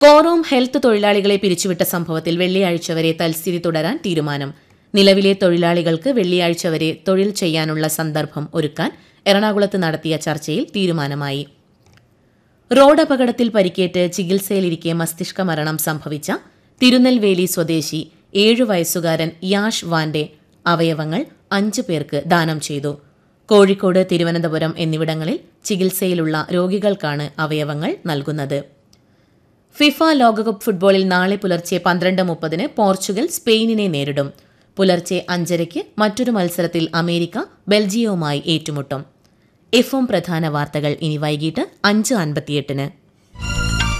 Korom health തൊഴിലാളികളെ പിരിച്ചുവിട്ട സംഭവത്തിൽ വെള്ളിയാഴ്ച വരെ തൽസ്ഥിതി തുടരാൻ തീരുമാനം നിലവിലെ തൊഴിലാളികൾക്ക് വെള്ളിയാഴ്ച വരെ തൊഴിൽ ചെയ്യാനുള്ള സന്ദർഭം ഒരുക്കാൻ എറണാകുളത്ത് നടത്തിയ ചർച്ചയിൽ തീരുമാനമായി റോഡ് അപകടത്തിൽ പരിക്കേറ്റ് ചികിത്സയിലിരിക്കെ മസ്തിഷ്ക മരണം സംഭവിച്ച തിരുനെൽവേലി സ്വദേശി ഏഴു വയസ്സുകാരൻ യാഷ് വാന്റെ അവയവങ്ങൾ അഞ്ചു പേർക്ക് ദാനം ചെയ്തു കോഴിക്കോട് തിരുവനന്തപുരം എന്നിവിടങ്ങളിൽ ചികിത്സയിലുള്ള രോഗികൾക്കാണ് അവയവങ്ങൾ നൽകുന്നത് ഫിഫ ലോകകപ്പ് ഫുട്ബോളിൽ നാളെ പുലർച്ചെ പന്ത്രണ്ട് മുപ്പതിന് പോർച്ചുഗൽ സ്പെയിനിനെ നേരിടും പുലർച്ചെ അഞ്ചരയ്ക്ക് മറ്റൊരു മത്സരത്തിൽ അമേരിക്ക ബെൽജിയവുമായി ഏറ്റുമുട്ടും എഫ് എം പ്രധാന വാർത്തകൾ ഇനി വൈകിട്ട് അഞ്ച് അൻപത്തിയെട്ടിന്